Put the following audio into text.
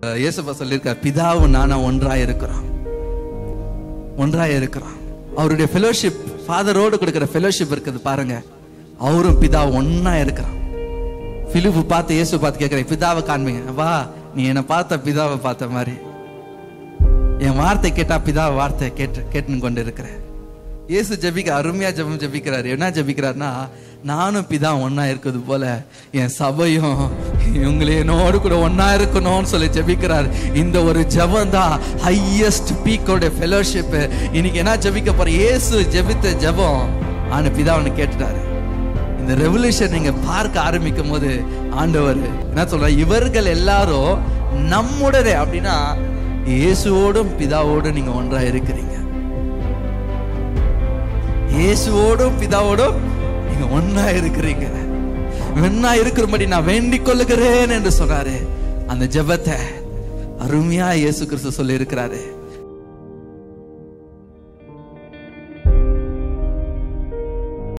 இயேசுப்பா சொல்லியிருக்கார் பிதாவும் நானும் ஒன்றாய் இருக்கிறோம் ஒன்றாய் இருக்கிறோம் அவருடைய ஃபெலோஷிப் ஃபாதரோடு கொடுக்கிற ஃபெலோஷிப் இருக்குது பாருங்க அவரும் பிதா ஒன்னா இருக்கிறான் பிலிப்பு பார்த்து இயேசு பார்த்து கேட்கிறேன் பிதாவை காண்பீங்க வா நீ என்னை பார்த்த பிதாவை பார்த்த மாதிரி என் வார்த்தை கேட்டா பிதாவை வார்த்தை கேட்டு கேட்டுன்னு கொண்டு இருக்கிறேன் இயேசு ஜெபிக்க அருமையா ஜெபம் ஜெபிக்கிறாரு என்ன ஜெபிக்கிறாருன்னா நானும் பிதா ஒன்னா இருக்குது போல என் சபையும் இவங்களே என்னோடு கூட ஒன்னா இருக்கணும்னு சொல்லி ஜெபிக்கிறார் இந்த ஒரு ஜெபம் தான் ஹையஸ்ட் பீக்கோட ஃபெலோஷிப் இன்னைக்கு என்ன ஜெபிக்க போற இயேசு ஜெபித்த ஜெபம் ஆன பிதாவனை கேட்டுட்டாரு இந்த ரெவல்யூஷன் நீங்க பார்க்க ஆரம்பிக்கும் போது ஆண்டவர் என்ன சொல்ற இவர்கள் எல்லாரும் நம்முடனே அப்படின்னா இயேசுவோடும் பிதாவோடும் நீங்க ஒன்றா இருக்கிறீங்க இயேசுவோடும் பிதாவோடும் நீங்க ஒன்னா இருக்கிறீங்க ஒன்னா இருக்கிறபடி நான் வேண்டிக் கொள்ளுகிறேன் என்று சொன்னாரு அந்த ஜெபத்தை அருமையா இயேசு கிறிஸ்து சொல்லி இருக்கிறாரு